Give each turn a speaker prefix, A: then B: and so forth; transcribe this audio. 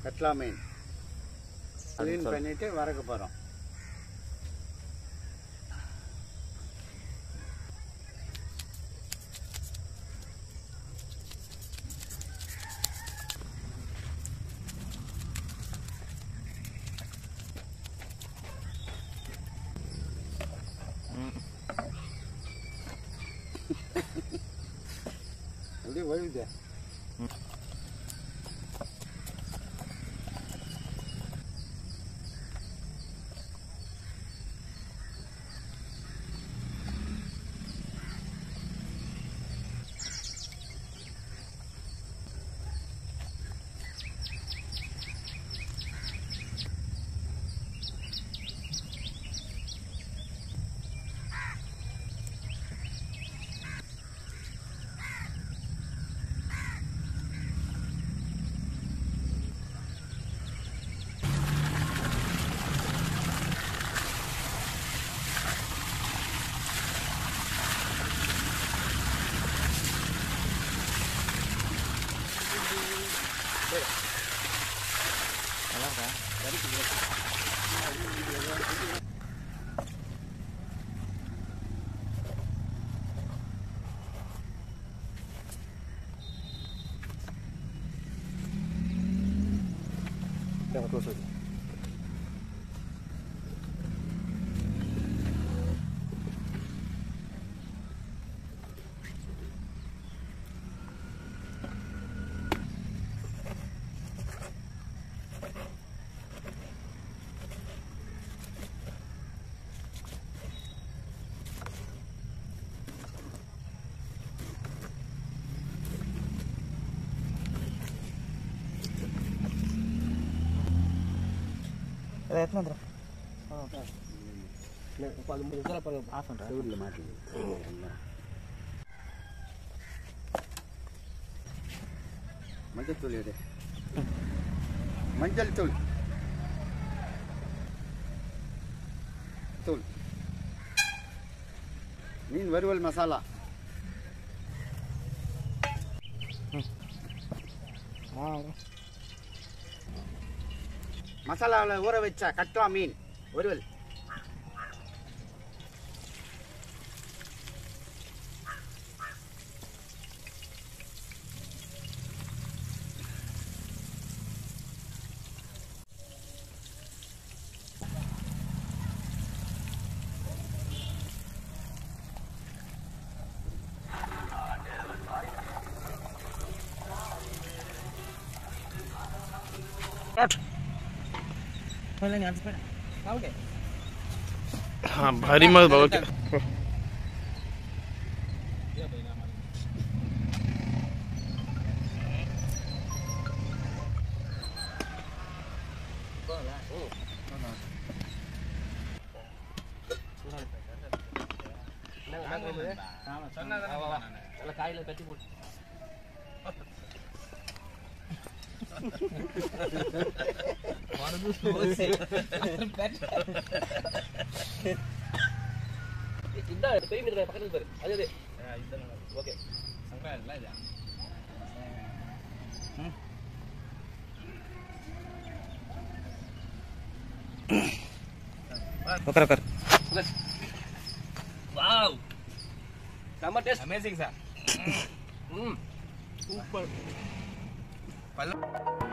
A: கட்லா மீன் clean பண்ணிட்டு வறக்க போகிறோம் அப்படியே வழுகுது
B: எத்தனை வந்துடும் ஆஃப் பண்ணுறேன்
A: செவிலில் மாட்டிங்க மஞ்சள் தூள் எடு மஞ்சள் தூள் தூள் மீன் வறுவல் மசாலா
B: ஆ
A: மசாலாவில் ஊற வச்ச கட்லா மீன் வறுவல்
B: இல்லைங்க அஞ்சு பேர் ஓகே
C: हाँ भारी मत बहुत
B: காயில் கட்டி போட்டு இந்த பெரிய மீன் பக்கத்துல பாரு அது அது ஓகே
C: उकर उकर
B: வாவ் செம்ம டேஸ்ட் அமேசிங் சார் ம் சூப்பர்